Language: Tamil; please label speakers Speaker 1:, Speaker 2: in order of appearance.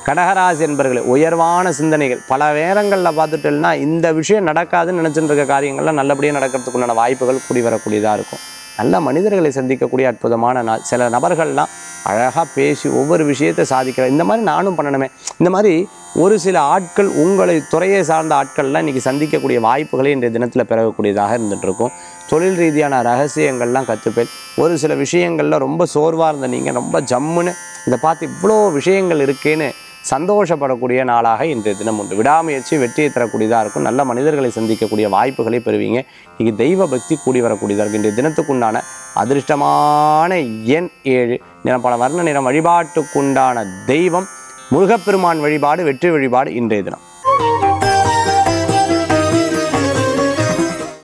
Speaker 1: கடகராசி என்பர்களே உயர்வான சிந்தனைகள் பல நேரங்களில் பார்த்துட்டேன்னா இந்த விஷயம் நடக்காதுன்னு நினச்சிட்டு இருக்க காரியங்கள்லாம் நல்லபடியாக நடக்கிறதுக்குண்டான வாய்ப்புகள் கூடி வரக்கூடியதாக இருக்கும் நல்ல மனிதர்களை சந்திக்கக்கூடிய அற்புதமான நாள் சில நபர்கள்லாம் அழகாக பேசி ஒவ்வொரு விஷயத்தை சாதிக்கிற இந்த மாதிரி நானும் பண்ணணுமே இந்த மாதிரி ஒரு சில ஆட்கள் உங்களை துறையை சார்ந்த ஆட்கள்லாம் இன்றைக்கி சந்திக்கக்கூடிய வாய்ப்புகளை இன்றைய தினத்தில் பிறகக்கூடியதாக இருந்துட்டு இருக்கும் தொழில் ரீதியான ரகசியங்கள்லாம் கற்றுப்பேன் ஒரு சில விஷயங்களில் ரொம்ப சோர்வாக இருந்த நீங்கள் ரொம்ப ஜம்முன்னு இதை பார்த்து இவ்வளோ விஷயங்கள் இருக்கேன்னு சந்தோஷப்படக்கூடிய நாளாக இன்றைய தினம் உண்டு விடாமுயற்சி வெற்றியை தரக்கூடியதாக இருக்கும் நல்ல மனிதர்களை சந்திக்கக்கூடிய வாய்ப்புகளை பெறுவீங்க இன்னைக்கு தெய்வ பக்தி கூடி வரக்கூடியதாக இருக்கும் இன்றைய தினத்துக்குண்டான அதிர்ஷ்டமான எண் ஏழு நிறம் பல வர்ண நிறம் வழிபாட்டுக்குண்டான தெய்வம் முருகப்பெருமான் வழிபாடு வெற்றி வழிபாடு இன்றைய தினம்